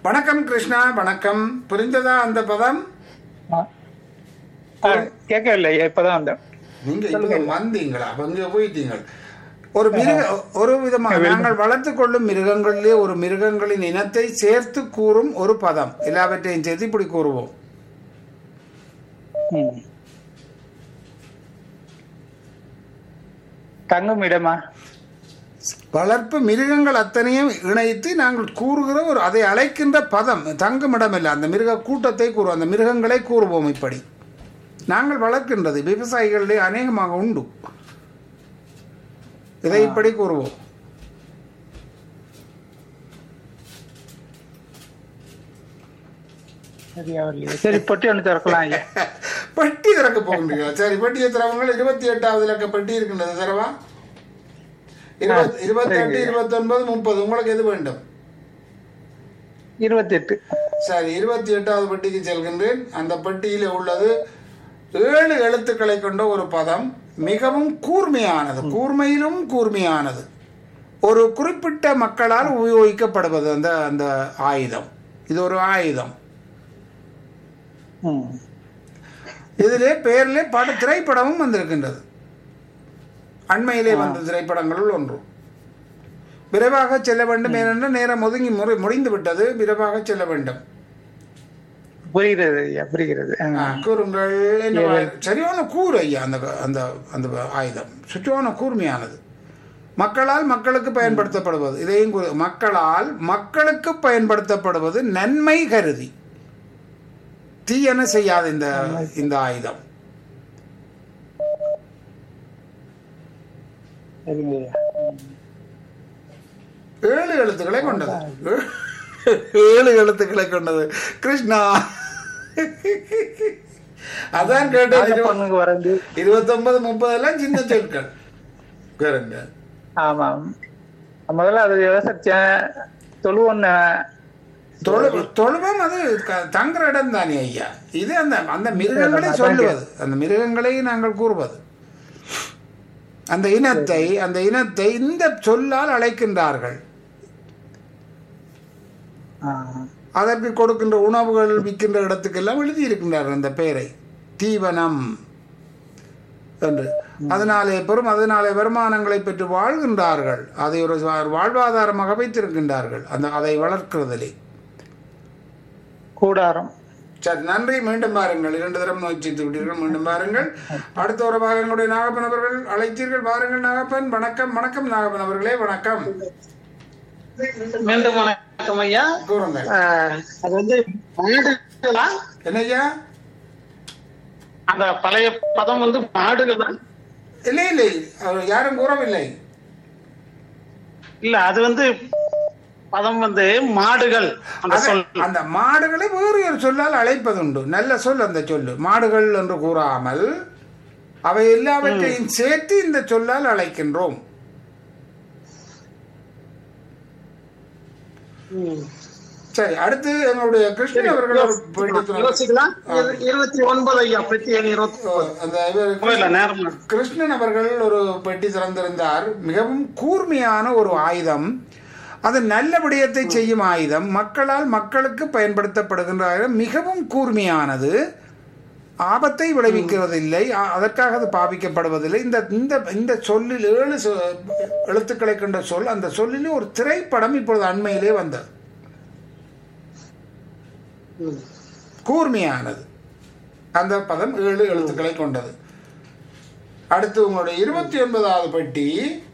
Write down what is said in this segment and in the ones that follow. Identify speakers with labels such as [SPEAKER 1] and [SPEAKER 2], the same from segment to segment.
[SPEAKER 1] வணக்கம் கிருஷ்ணா வணக்கம் புரிந்ததா அந்த பதம்
[SPEAKER 2] ஆ, கேட்கவில்லை இப்பதான் வந்தேன்
[SPEAKER 1] நீங்க இப்ப வந்தீங்களா அங்க போயிட்டீங்க ஒரு மிருக ஒரு விதமாக நாங்கள் வளர்த்து கொள்ளும் மிருகங்களிலே ஒரு மிருகங்களின் இனத்தை சேர்த்து கூறும் ஒரு பதம் எல்லாவற்றையும் சேர்த்து இப்படி கூறுவோம்
[SPEAKER 2] ம். தங்கும் இடமா
[SPEAKER 1] வளர்ப்பு மிருகங்கள் அத்தனையும் இணைத்து நாங்கள் கூறுகிற ஒரு அதை அழைக்கின்ற பதம் தங்குமிடம் இல்லை அந்த மிருக கூட்டத்தை கூறுவோம் அந்த மிருகங்களை கூறுவோம் இப்படி நாங்கள் வளர்க்கின்றது விவசாயிகளிலே அநேகமாக உண்டு இதை இப்படி கூறுவோம்
[SPEAKER 2] சரியா வரலையே. சரி பொட்டி ஒன்று திறக்கலாம் ஐயா
[SPEAKER 1] பெட்டி திறக்க போகின்றீங்க சரி பெட்டியை திறவங்கள் இருபத்தி எட்டாவது இலக்க பெட்டி இருக்கின்றது தரவா இருபத்தி இருபத்தி எட்டு இருபத்தி ஒன்பது முப்பது உங்களுக்கு எது வேண்டும்
[SPEAKER 2] இருபத்தி எட்டு
[SPEAKER 1] சரி இருபத்தி எட்டாவது பெட்டிக்கு செல்கின்றேன் அந்த பெட்டியில் உள்ளது ஏழு எழுத்துக்களை கொண்ட ஒரு பதம் மிகவும் கூர்மையானது கூர்மையிலும் கூர்மையானது ஒரு குறிப்பிட்ட மக்களால் உபயோகிக்கப்படுவது அந்த அந்த ஆயுதம் இது ஒரு ஆயுதம்
[SPEAKER 2] ம்.
[SPEAKER 1] இதிலே பெயரிலே பட திரைப்படமும் வந்திருக்கின்றது அண்மையிலே வந்த திரைப்படங்களுள் ஒன்று விரைவாக செல்ல வேண்டும் ஏனென்றால் நேரம் ஒதுங்கி முறை முடிந்து விட்டது விரைவாக செல்ல வேண்டும்
[SPEAKER 2] புரிகிறது ஐயா புரிகிறது ஆ.
[SPEAKER 1] ஆ, கூறுங்கள் என்ன வா- சரியான கூறு ஐயா அந்த அந்த அந்த ஆயுதம் சுற்றுவான கூர்மையானது மக்களால் மக்களுக்கு பயன்படுத்தப்படுவது இதையும் கூறு மக்களால் மக்களுக்கு பயன்படுத்தப்படுவது நன்மை கருதி தீயன செய்யாது இந்த இந்த ஆயுதம்
[SPEAKER 2] சரிங்க ஐயா
[SPEAKER 1] ஏழு எழுத்துக்களை கொண்டது ஏழு எழுத்துக்களை கொண்டது கிருஷ்ணா அதான் கேட்டது
[SPEAKER 2] ஆக பொண்ணுங்க வரது
[SPEAKER 1] இருபத்தொன்பது முப்பது எல்லாம் சின்ன சொற்கள் கேளுங்க
[SPEAKER 2] ஆமாம் முதல்ல அது யோசிச்சேன் தொழுவொன்னு
[SPEAKER 1] தொழு தொழுவம் அது க- தங்குற இடம் தானே ஐயா இது அந்த அந்த மிருகங்களை சொல்லுவது அந்த மிருகங்களை நாங்கள் கூறுவது அந்த இனத்தை அந்த இனத்தை இந்த சொல்லால் அழைக்கின்றார்கள் அதற்கு கொடுக்கின்ற உணவுகள் விற்கின்ற இடத்துக்கெல்லாம் எழுதி இருக்கின்றார்கள் அந்த பெயரை தீவனம் என்று அதனாலே பெரும் அதனாலே வருமானங்களை பெற்று வாழ்கின்றார்கள் அதை ஒரு வா- வாழ்வாதாரமாக வைத்திருக்கின்றார்கள் அந்த அதை வளர்க்கிறதிலே
[SPEAKER 2] கூடாரம்
[SPEAKER 1] சரி நன்றி மீண்டும் பாருங்கள் இரண்டு தரம் முயற்சித்து விட்டீர்கள் மீண்டும் பாருங்கள் அடுத்த ஒரு பாகங்களுடைய நாகப்பன் அவர்கள் அழைத்தீர்கள் பாருங்கள் நாகப்பன் வணக்கம் வணக்கம் நாகப்பன் அவர்களே வணக்கம்
[SPEAKER 3] மீண்டும் வணக்கம் ஐயா
[SPEAKER 1] கூறுங்கள்
[SPEAKER 3] ஆஹ், அது வந்து மாடுகளா
[SPEAKER 1] என்னய்யா
[SPEAKER 3] அந்த பழைய பதம் வந்து மாடுகளா
[SPEAKER 1] இல்லை இல்லை அவர் யாரும் கூறவில்லை
[SPEAKER 3] இல்ல அது வந்து பதம் வந்து மாடுகள் அந்த
[SPEAKER 1] அதை-
[SPEAKER 3] சொல்
[SPEAKER 1] அந்த மாடுகளை வேறு ஒரு சொல்லால் அழைப்பதுண்டு நல்ல சொல் அந்த சொல்லு மாடுகள் என்று கூறாமல் அவை எல்லாவற்றையும் சேர்த்து இந்த சொல்லால் அழைக்கின்றோம்
[SPEAKER 3] ம்.
[SPEAKER 1] சரி அடுத்து எங்களுடைய கிருஷ்ணன் அவர்கள் ஒரு பேட்டி சொன்னார்.
[SPEAKER 3] யோசிக்கலாம் இரு- இருபத்தி ஒன்பது ஐயா பெட்டி எண் இருபத்தி ஒன்பது
[SPEAKER 1] அந்த இவர்
[SPEAKER 3] இல்ல நேரம்
[SPEAKER 1] கிருஷ்ணன் அவர்கள் ஒரு பெட்டி திறந்திருந்தார் மிகவும் கூர்மையான ஒரு ஆயுதம் அது நல்ல விடயத்தை செய்யும் ஆயுதம் மக்களால் மக்களுக்கு பயன்படுத்தப்படுகின்ற ஆயுதம் மிகவும் கூர்மையானது ஆபத்தை விளைவிக்கிறதில்லை அ- அதற்காக அது பாவிக்கப்படுவதில்லை இந்த இந்த இந்த சொல்லில் ஏழு சொ- எழுத்துக்களை கொண்ட சொல் அந்த சொல்லிலே ஒரு திரைப்படம் இப்பொழுது அண்மையிலே வந்தது
[SPEAKER 3] ம்.
[SPEAKER 1] கூர்மையானது அந்த பதம் ஏழு எழுத்துக்களை கொண்டது அடுத்து உங்களுடைய இருபத்தி ஒன்பதாவது பெட்டி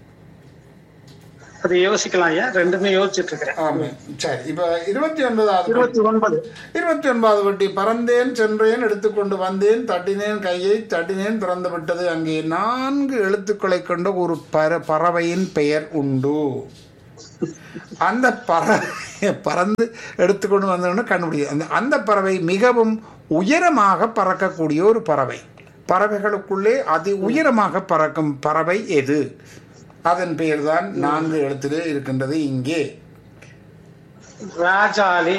[SPEAKER 3] அது யோசிக்கலாம் ஐயா ரெண்டுமே யோசிச்சுட்டு இருக்கிறேன்
[SPEAKER 1] ஆமா சரி இப்ப இருபத்தி ஒன்பதாவது பெட்டி.
[SPEAKER 3] இருபத்தி ஒன்பது
[SPEAKER 1] இருபத்தி ஒன்பதாவது பெட்டி பறந்தேன் சென்றேன் எடுத்துக்கொண்டு வந்தேன் தட்டினேன் கையை தட்டினேன் திறந்து விட்டது அங்கே நான்கு எழுத்துக்களை கொண்ட ஒரு பற பறவையின் பெயர் உண்டு அந்த பறவை பறந்து எடுத்துக்கொண்டு வந்தோன்னு கண்டுபிடிக்கும் அந்த அந்த பறவை மிகவும் உயரமாக பறக்கக்கூடிய ஒரு பறவை பறவைகளுக்குள்ளே அதி உயரமாக பறக்கும் பறவை எது அதன் பெயர்தான் நான்கு எழுத்திலே இருக்கின்றது இங்கே
[SPEAKER 3] ராஜாளி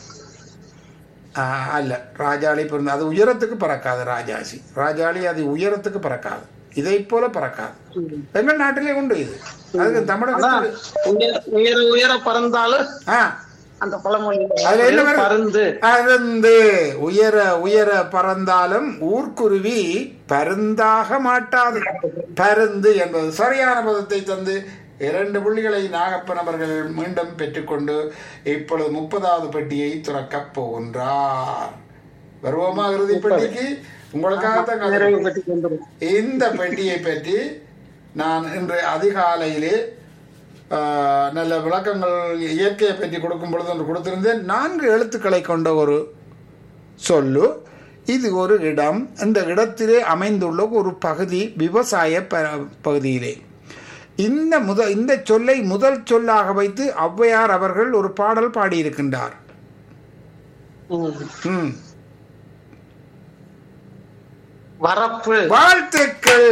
[SPEAKER 1] ஆஹ் அல்ல ராஜாளி பிறந்த அது உயரத்துக்கு பறக்காது ராஜாசி ராஜாளி அது உயரத்துக்கு பறக்காது இதை போல பறக்காது எங்கள் நாட்டிலே உண்டு இது அதுக்கு
[SPEAKER 3] அதான்
[SPEAKER 1] தமிழகத்தில்
[SPEAKER 3] உயர- உயர உயர பறந்தாலும்
[SPEAKER 1] ஆ
[SPEAKER 3] அந்த பழமொழி
[SPEAKER 1] அதுல என்ன வருது?
[SPEAKER 3] பருந்து
[SPEAKER 1] பருந்து உயர உயர பறந்தாலும் ஊர்க்குருவி பருந்தாக மாட்டாது பருந்து என்பது சரியான பதத்தை தந்து இரண்டு புள்ளிகளை நாகப்பன் அவர்கள் மீண்டும் பெற்றுக்கொண்டு இப்பொழுது முப்பதாவது பெட்டியை துறக்கப் போகின்றார் வருவோமா இறுதி பெட்டிக்கு உங்களுக்காகத்தான்
[SPEAKER 3] நிறைவு
[SPEAKER 1] காத்திருக்கிறேன்.
[SPEAKER 3] பெற்று கொண்டிருக்கும்
[SPEAKER 1] இந்த பெட்டியை பற்றி நான் இன்று அதிகாலையிலே ஆஹ், நல்ல விளக்கங்கள் இயற்கையை பற்றி கொடுக்கும் பொழுது ஒன்று கொடுத்திருந்தேன் நான்கு எழுத்துக்களை கொண்ட ஒரு சொல்லு இது ஒரு இடம் இந்த இடத்திலே அமைந்துள்ள ஒரு பகுதி விவசாய ப- பகுதியிலே இந்த முத இந்த சொல்லை முதல் சொல்லாக வைத்து ஔவையார் அவர்கள் ஒரு பாடல் பாடியிருக்கின்றார்
[SPEAKER 3] ம்.
[SPEAKER 1] ம்
[SPEAKER 3] வரப்பு
[SPEAKER 1] வாழ்த்துக்கள்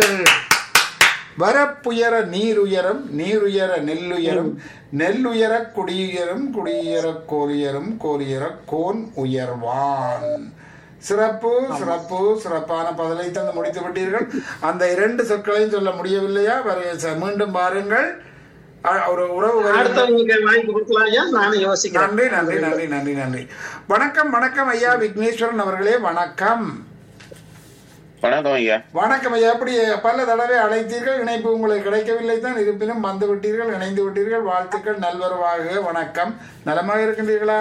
[SPEAKER 1] வரப்புயர நீருயரம் நீருயர நெல்லுயரம் நெல்லுயர குடியுயரம் குடியுயர கோலியரம் கோலியர கோன் உயர்வான் சிறப்பு சிறப்பு சிறப்பான பதிலை தந்து முடித்து விட்டீர்கள் அந்த இரண்டு சொற்களையும் சொல்ல முடியவில்லையா வர- ச- மீண்டும் பாருங்கள் அ- ஒரு உறவு வருகின்ற-
[SPEAKER 3] அடுத்தவங்களுக்கு வாய்ப்பு கொடுக்கலாம் ஐயா நானும் யோசிக்கிறேன்
[SPEAKER 1] நன்றி நன்றி நன்றி நன்றி நன்றி வணக்கம் வணக்கம் ஐயா விக்னேஸ்வரன் அவர்களே வணக்கம்
[SPEAKER 4] வணக்கம் ஐயா
[SPEAKER 1] வணக்கம் ஐயா எப்படி பல தடவை அழைத்தீர்கள் இணைப்பு உங்களுக்கு கிடைக்கவில்லை தான் இருப்பினும் வந்து விட்டீர்கள் இணைந்து விட்டீர்கள் வாழ்த்துக்கள் நல்வரவாக வணக்கம் நலமாக இருக்கின்றீர்களா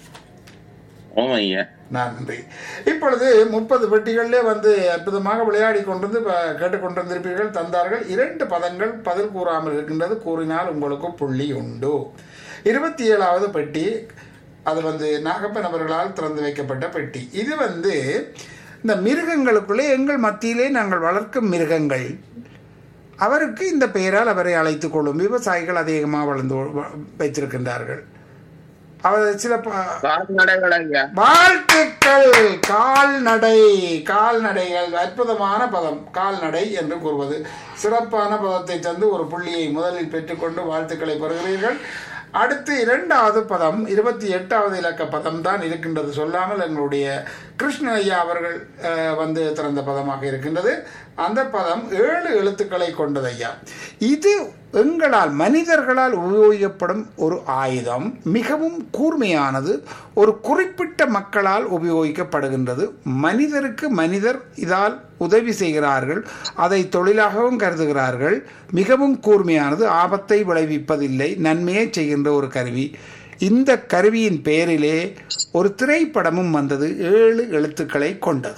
[SPEAKER 4] ஆமா ஐயா
[SPEAKER 1] நன்றி இப்பொழுது முப்பது பெட்டிகளிலே வந்து அற்புதமாக விளையாடி கொண்டிருந்து ப- கேட்டுக்கொண்டிருந்திருப்பீர்கள் தந்தார்கள் இரண்டு பதங்கள் பதில் கூறாமல் இருக்கின்றது கூறினால் உங்களுக்கு புள்ளி உண்டு இருபத்தி ஏழாவது பெட்டி அது வந்து நாகப்பன் அவர்களால் திறந்து வைக்கப்பட்ட பெட்டி இது வந்து இந்த மிருகங்களுக்குள்ளே எங்கள் மத்தியிலே நாங்கள் வளர்க்கும் மிருகங்கள் அவருக்கு இந்த பெயரால் அவரை அழைத்துக் கொள்ளும் விவசாயிகள் அதிகமாக வளர்ந்து வ- வைத்திருக்கின்றார்கள் அவர் சில ப-
[SPEAKER 4] கால்நடைகள் ஐயா
[SPEAKER 1] வாழ்த்துக்கள் கால்நடை கால்நடைகள் அற்புதமான பதம் கால்நடை என்று கூறுவது சிறப்பான பதத்தை தந்து ஒரு புள்ளியை முதலில் பெற்றுக்கொண்டு வாழ்த்துக்களை பெறுகிறீர்கள் அடுத்து இரண்டாவது பதம் இருபத்தி எட்டாவது இலக்க பதம் தான் இருக்கின்றது சொல்லாமல் எங்களுடைய கிருஷ்ண ஐயா அவர்கள் அஹ், வந்து திறந்த பதமாக இருக்கின்றது அந்த பதம் ஏழு எழுத்துக்களை கொண்டது ஐயா இது எங்களால் மனிதர்களால் உபயோகிக்கப்படும் ஒரு ஆயுதம் மிகவும் கூர்மையானது ஒரு குறிப்பிட்ட மக்களால் உபயோகிக்கப்படுகின்றது மனிதருக்கு மனிதர் இதால் உதவி செய்கிறார்கள் அதை தொழிலாகவும் கருதுகிறார்கள் மிகவும் கூர்மையானது ஆபத்தை விளைவிப்பதில்லை நன்மையை செய்கின்ற ஒரு கருவி இந்த கருவியின் பெயரிலே ஒரு திரைப்படமும் வந்தது ஏழு எழுத்துக்களை கொண்டது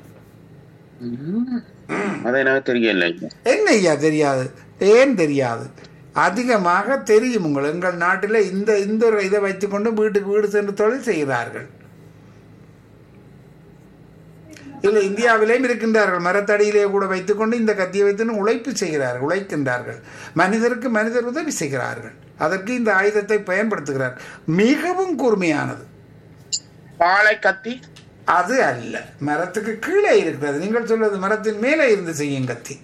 [SPEAKER 4] அது எனக்கு தெரியல ஐயா
[SPEAKER 1] என்ன ஐயா தெரியாது ஏன் தெரியாது அதிகமாக தெரியும் உங்கள் எங்கள் நாட்டில் இந்த இந்த ஒரு இதை வைத்துக்கொண்டு வீட்டுக்கு வீடு சென்று தொழில் செய்கிறார்கள் இல்லை இந்தியாவிலேயும் இருக்கின்றார்கள் மரத்தடியிலே கூட வைத்துக்கொண்டு இந்த கத்தியை வைத்து உழைப்பு செய்கிறார்கள் உழைக்கின்றார்கள் மனிதருக்கு மனிதர் உதவி செய்கிறார்கள் அதற்கு இந்த ஆயுதத்தை பயன்படுத்துகிறார் மிகவும் கூர்மையானது
[SPEAKER 4] பாலை கத்தி
[SPEAKER 1] அது அல்ல மரத்துக்கு கீழே இருக்கிறது நீங்கள் சொல்வது மரத்தின் மேலே இருந்து செய்யும் கத்தி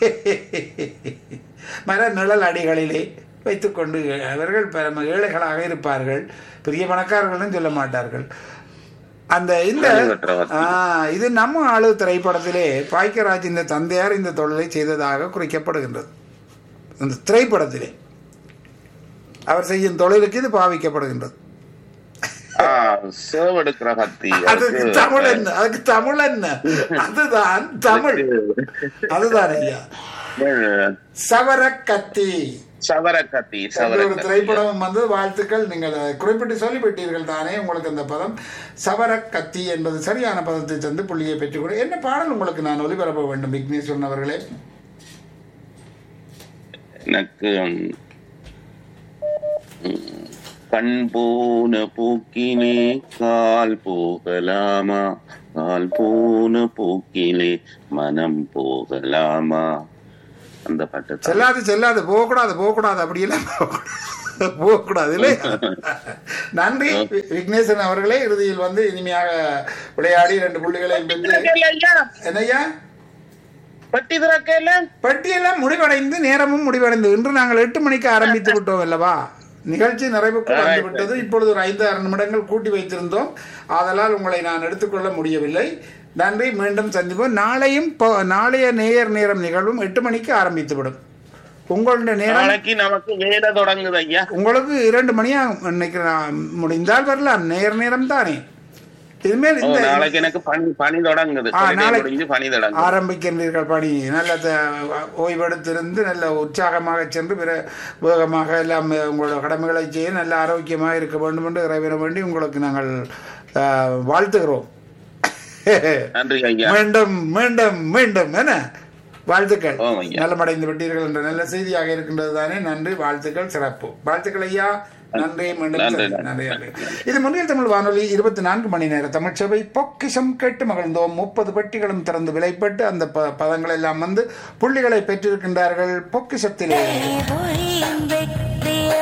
[SPEAKER 1] மர நிழல் அடிகளிலே வைத்துக்கொண்டு அவர்கள் பரம ஏழைகளாக இருப்பார்கள் பெரிய பணக்காரர்கள்னு சொல்ல மாட்டார்கள் அந்த இந்த
[SPEAKER 4] வழிவற்றவர்.
[SPEAKER 1] ஆ, இது நம்ம ஆளு திரைப்படத்திலே பாய்க்கராஜ் இந்த தந்தையார் இந்த தொழிலை செய்ததாக குறிக்கப்படுகின்றது இந்த திரைப்படத்திலே அவர் செய்யும் தொழிலுக்கு இது பாவிக்கப்படுகின்றது
[SPEAKER 4] ஆ, சேவெடுக்கிற கத்தி
[SPEAKER 1] அதுக்கு தமிழ் என்ன அதுக்கு தமிழ் என்ன அதுதான் தமிழ் அதுதான் ஐயா சவர கத்தி
[SPEAKER 4] சவர கத்தி சவர
[SPEAKER 1] ஒரு
[SPEAKER 4] கத்தி
[SPEAKER 1] திரைப்படம் வந்து வாழ்த்துக்கள் நீங்கள் அதை குறிப்பிட்டு சொல்லிவிட்டீர்கள் தானே உங்களுக்கு அந்த பதம் சவர கத்தி என்பது சரியான பதத்தை தந்து புள்ளியை பெற்றுக்கொடு என்ன பாடல் உங்களுக்கு நான் ஒலிபரப்ப வேண்டும் விக்னேஸ்வரன் அவர்களே
[SPEAKER 4] எனக்கு ம், கண் போன பூக்கிலே கால் போகலாமா கால் போன பூக்கிலே மனம் போகலாமா அந்த பாட்டு தான்.
[SPEAKER 1] செல்லாது செல்லாது போகக்கூடாது போகக்கூடாது அப்படியெல்லாம் போகக்கூடாது. போகக்கூடாது இல்லை நன்றி வி- விக்னேஸ்வரன் அவர்களே இறுதியில் வந்து இனிமையாக விளையாடி ரெண்டு புள்ளிகளையும் பெற்று என்னய்யா
[SPEAKER 4] பட்டி திறக்கல
[SPEAKER 1] பட்டியெல்லாம் முடிவடைந்து நேரமும் முடிவடைந்து இன்று நாங்கள் எட்டு மணிக்கு ஆரம்பித்து விட்டோம் அல்லவா நிகழ்ச்சி நிறைவுக்கு வந்து விட்டது இப்பொழுது ஒரு ஐந்து ஆறு நிமிடங்கள் கூட்டி வைத்திருந்தோம் ஆதலால் உங்களை நான் எடுத்துக்கொள்ள முடியவில்லை நன்றி மீண்டும் சந்திப்போம் நாளையும் ப- நாளைய நேயர் நேரம் நிகழ்வும் எட்டு மணிக்கு ஆரம்பித்து விடும் உங்களுடைய நேரம்
[SPEAKER 4] நாளைக்கு நமக்கு வேலை தொடங்குது ஐயா
[SPEAKER 1] உங்களுக்கு இரண்டு மணியா இன்னைக்கு நான் முடிந்தால் வரலாம் நேர் நேரம் தானே இனிமேல்
[SPEAKER 4] ஓ,
[SPEAKER 1] இந்த
[SPEAKER 4] நாளைக்கு எனக்கு பனி பனி தொடங்குது
[SPEAKER 1] ஆ,
[SPEAKER 4] holiday
[SPEAKER 1] நாளை-
[SPEAKER 4] முடிஞ்சு பனி தொடங்குது
[SPEAKER 1] ஆரம்பிக்கின்றீர்கள் பணி நல்ல த- ஓய்வெடுத்திருந்து நல்ல உற்சாகமாக சென்று பிற வேகமாக எல்லாம் உங்களோட கடமைகளை செய்ய நல்ல ஆரோக்கியமாக இருக்க வேண்டும் என்று இறைவனை வேண்டி உங்களுக்கு நாங்கள் ஆ, வாழ்த்துகிறோம்
[SPEAKER 4] நன்றி ஐயா
[SPEAKER 1] மீண்டும் மீண்டும் மீண்டும் என்ன வாழ்த்துக்கள்
[SPEAKER 4] ஆமாம் ஐயா.
[SPEAKER 1] நலமடைந்து விட்டீர்கள் என்ற நல்ல செய்தியாக இருக்கின்றது தானே நன்றி வாழ்த்துக்கள் சிறப்பு வாழ்த்துக்கள் ஐயா நன்றி மீண்டும்
[SPEAKER 4] நன்றி,
[SPEAKER 1] சந்திப்போம்.
[SPEAKER 4] நன்றி.
[SPEAKER 1] நன்றி நன்றி இது முன்னில் தமிழ் வானொலி இருபத்தி நான்கு மணி நேர தமிழ்ச்சபை பொக்கிஷம் கேட்டு மகிழ்ந்தோம் முப்பது பெட்டிகளும் திறந்து விலைப்பட்டு அந்த ப- பதங்கள் எல்லாம் வந்து புள்ளிகளை பெற்றிருக்கின்றார்கள் பொக்கிஷத்திலே
[SPEAKER 5] மொழியின் வெற்றியா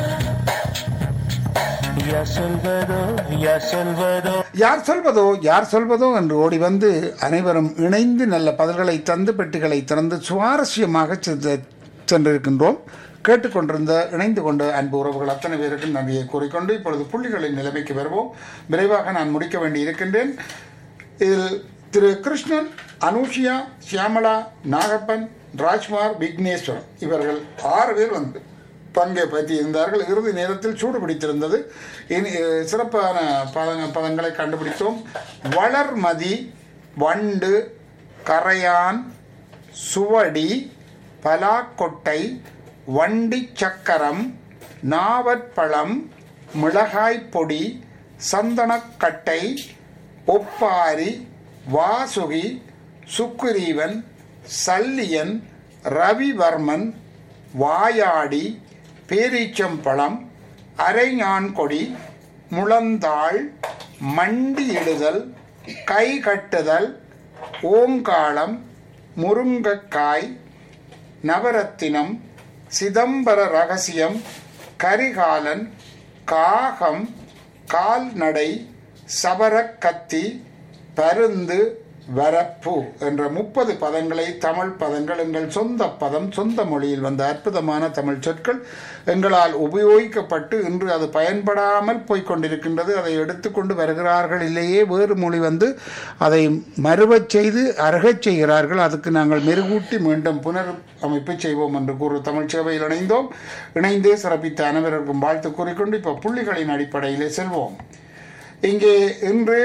[SPEAKER 6] யார் சொல்வதோ யார் சொல்வதோ
[SPEAKER 1] யார் சொல்வதோ யார் சொல்வதோ என்று ஓடி வந்து அனைவரும் இணைந்து நல்ல பதில்களை தந்து பெட்டிகளை திறந்து சுவாரஸ்யமாக சென்று- சென்றிருக்கின்றோம் கேட்டுக்கொண்டிருந்த இணைந்து கொண்ட அன்பு உறவுகள் அத்தனை பேருக்கும் நன்றியை கூறிக்கொண்டு இப்பொழுது புள்ளிகளின் நிலைமைக்கு வருவோம் விரைவாக நான் முடிக்க வேண்டி இருக்கின்றேன் இதில் திரு கிருஷ்ணன் அனுஷியா சியாமளா நாகப்பன் ராஜ்குமார் விக்னேஸ்வர் இவர்கள் ஆறு பேர் வந்து பங்கை பற்றி இருந்தார்கள் இறுதி நேரத்தில் சூடு பிடித்திருந்தது இனி அஹ், சிறப்பான பதங்க பதங்களை கண்டுபிடித்தோம் வளர்மதி வண்டு கரையான் சுவடி பலாக்கொட்டை வண்டி சக்கரம் நாவற்பழம் மிளகாய் பொடி சந்தனக்கட்டை ஒப்பாரி வாசுகி சுக்கிரீவன் சல்லியன் ரவிவர்மன் வாயாடி பேரீச்சம்பழம் அரைஞான்கொடி முழந்தாள் மண்டியிடுதல் கை கட்டுதல் ஓங்காளம் முருங்கக்காய் நவரத்தினம் சிதம்பர ரகசியம் கரிகாலன் காகம் கால்நடை சபரக்கத்தி பருந்து வரப்பு என்ற முப்பது பதங்களை தமிழ் பதங்கள் எங்கள் சொந்த பதம் சொந்த மொழியில் வந்த அற்புதமான தமிழ் சொற்கள் எங்களால் உபயோகிக்கப்பட்டு இன்று அது பயன்படாமல் போய்க் கொண்டிருக்கின்றது அதை எடுத்துக்கொண்டு வருகிறார்கள் இல்லையே வேறு மொழி வந்து அதை மறுவச் செய்து அருகச் செய்கிறார்கள் அதுக்கு நாங்கள் மெருகூட்டி மீண்டும் புனர் அமைப்பு செய்வோம் என்று கூறு தமிழ் சேவையில் இணைந்தோம் இணைந்தே சிறப்பித்த அனைவருக்கும் வாழ்த்து கூறிக்கொண்டு இப்போ புள்ளிகளின் அடிப்படையிலே செல்வோம் இங்கே இன்று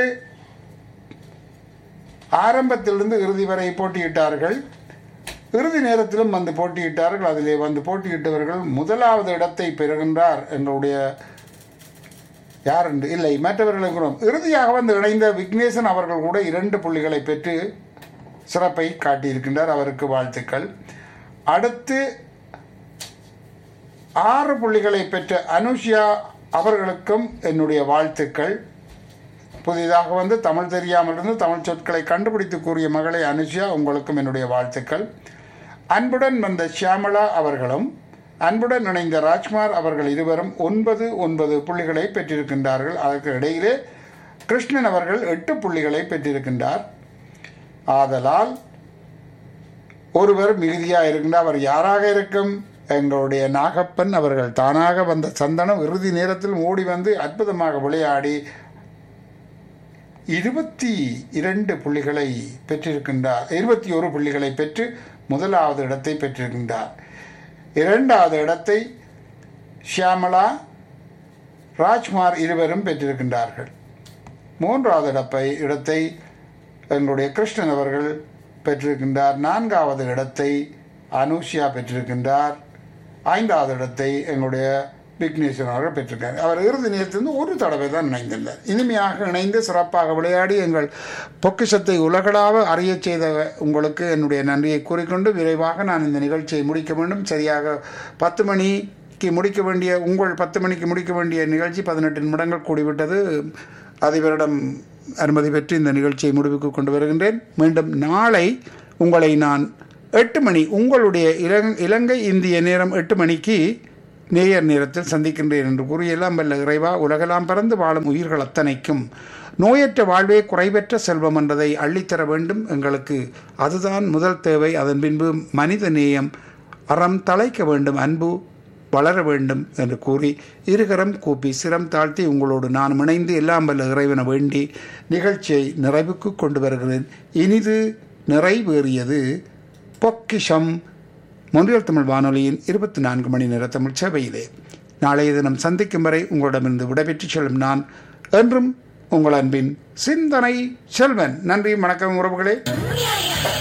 [SPEAKER 1] ஆரம்பத்திலிருந்து இறுதி வரை போட்டியிட்டார்கள் இறுதி நேரத்திலும் வந்து போட்டியிட்டார்கள் அதிலே வந்து போட்டியிட்டவர்கள் முதலாவது இடத்தை பெறுகின்றார் எங்களுடைய யார் என்று இல்லை மற்றவர்களும் இறுதியாக வந்து இணைந்த விக்னேசன் அவர்கள் கூட இரண்டு புள்ளிகளை பெற்று சிறப்பை காட்டியிருக்கின்றார் அவருக்கு வாழ்த்துக்கள் அடுத்து ஆறு புள்ளிகளை பெற்ற அனுஷியா அவர்களுக்கும் என்னுடைய வாழ்த்துக்கள் புதிதாக வந்து தமிழ் தெரியாமல் இருந்து தமிழ் சொற்களை கண்டுபிடித்து கூறிய மகளை அனுஷியா உங்களுக்கும் என்னுடைய வாழ்த்துக்கள் அன்புடன் வந்த ஷியாமளா அவர்களும் அன்புடன் இணைந்த ராஜ்குமார் அவர்கள் இருவரும் ஒன்பது ஒன்பது புள்ளிகளை பெற்றிருக்கின்றார்கள் அதற்கு இடையிலே கிருஷ்ணன் அவர்கள் எட்டு புள்ளிகளை பெற்றிருக்கின்றார் ஆதலால் ஒருவர் மிகுதியாக இருக்கின்றார் அவர் யாராக இருக்கும் எங்களுடைய நாகப்பன் அவர்கள் தானாக வந்த சந்தனம் இறுதி நேரத்தில் ஓடி வந்து அற்புதமாக விளையாடி இருபத்தி இரண்டு புள்ளிகளை பெற்றிருக்கின்றார் இருபத்தி ஒரு புள்ளிகளை பெற்று முதலாவது இடத்தை பெற்றிருக்கின்றார் இரண்டாவது இடத்தை ஷியாமளா ராஜ்குமார் இருவரும் பெற்றிருக்கின்றார்கள் மூன்றாவது இடப்பை இடத்தை எங்களுடைய கிருஷ்ணன் அவர்கள் பெற்றிருக்கின்றார் நான்காவது இடத்தை அனுஷியா பெற்றிருக்கின்றார் ஐந்தாவது இடத்தை எங்களுடைய விக்னேஸ்வரன் அவர்கள் பெற்றிருக்கார் அவர் இறுதி நேரத்திலிருந்து ஒரு தடவை தான் இணைந்திருந்தார் இனிமையாக இணைந்து சிறப்பாக விளையாடி எங்கள் பொக்கிஷத்தை உலகளாவ அறியச் செய்த உங்களுக்கு என்னுடைய நன்றியை கூறிக்கொண்டு விரைவாக நான் இந்த நிகழ்ச்சியை முடிக்க வேண்டும் சரியாக பத்து மணிக்கு முடிக்க வேண்டிய உங்கள் பத்து மணிக்கு முடிக்க வேண்டிய நிகழ்ச்சி பதினெட்டு நிமிடங்கள் கூடிவிட்டது அதிபரிடம் அனுமதி பெற்று இந்த நிகழ்ச்சியை முடிவுக்கு கொண்டு வருகின்றேன் மீண்டும் நாளை உங்களை நான் எட்டு மணி உங்களுடைய இலங் இலங்கை இந்திய நேரம் எட்டு மணிக்கு நேயர் நேரத்தில் சந்திக்கின்றேன் என்று கூறி எல்லாம் வல்ல இறைவா உலகெல்லாம் பறந்து வாழும் உயிர்கள் அத்தனைக்கும் நோயற்ற வாழ்வே குறைவற்ற செல்வம் என்றதை அள்ளித்தர வேண்டும் எங்களுக்கு அதுதான் முதல் தேவை அதன் பின்பு மனித நேயம் அறம் தலைக்க வேண்டும் அன்பு வளர வேண்டும் என்று கூறி இருகரம் கூப்பி சிரம் தாழ்த்தி உங்களோடு நான் இணைந்து எல்லாம் வல்ல இறைவன வேண்டி நிகழ்ச்சியை நிறைவுக்கு கொண்டு வருகிறேன் இனிது நிறைவேறியது பொக்கிஷம் மொன்றியல் தமிழ் வானொலியின் இருபத்தி நான்கு மணி நேர தமிழ் சேவையிலே நாளைய தினம் சந்திக்கும் வரை உங்களிடமிருந்து விடைபெற்றுச் செல்லும் நான் என்றும் உங்கள் அன்பின் சிந்தனை செல்வன் நன்றி வணக்கம் உறவுகளே